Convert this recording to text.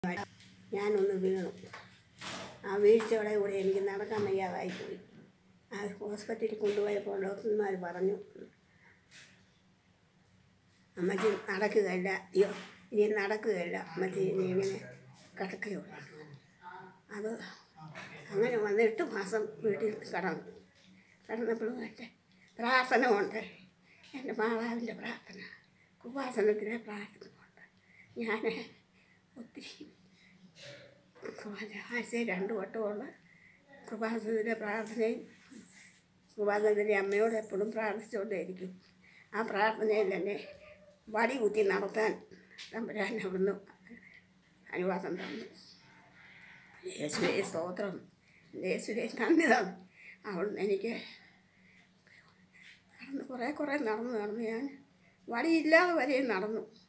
ഞാനൊന്ന് വീണു ആ വീഴ്ചയോടെ കൂടി എനിക്ക് നടക്കാൻ വയ്യാതായി പോയി ആ ഹോസ്പിറ്റലിൽ കൊണ്ടുപോയപ്പോൾ ഡോക്ടർമാർ പറഞ്ഞു അമ്മച്ചി നടക്കുകയല്ല അയ്യോ ഇനി നടക്കുകയല്ല അമ്മച്ചി ഇനി ഇങ്ങനെ കിടക്കുകയുള്ളൂ അത് അങ്ങനെ വന്ന് എട്ട് മാസം വീട്ടിൽ കടന്നു കടന്നപ്പോഴും എൻ്റെ പ്രാർത്ഥന കൊണ്ട് എൻ്റെ മാതാവിൻ്റെ പ്രാർത്ഥന കൃപാസനത്തിലെ പ്രാർത്ഥന കൊണ്ട് ഞാൻ ഒത്തിരി ആഴ്ചയിൽ രണ്ട് വട്ടമുള്ള കൃപാസനത്തിലെ പ്രാർത്ഥനയും കൃപാസനത്തിലെ അമ്മയോട് എപ്പോഴും പ്രാർത്ഥിച്ചുകൊണ്ടേയിരിക്കും ആ പ്രാർത്ഥനയിൽ എന്നെ വടി കുത്തി നടത്താൻ തമ്പുരാൻ അവിടുന്ന് അനുവാദം തന്നു യേശുവേ സ്തോത്രം യേശുവേ നന്ദി തന്നു അവിടുന്ന് എനിക്ക് നടന്ന് കുറേ കുറേ നടന്നു നടന്ന് ഞാൻ വടിയില്ലാതെ വരെയും നടന്നു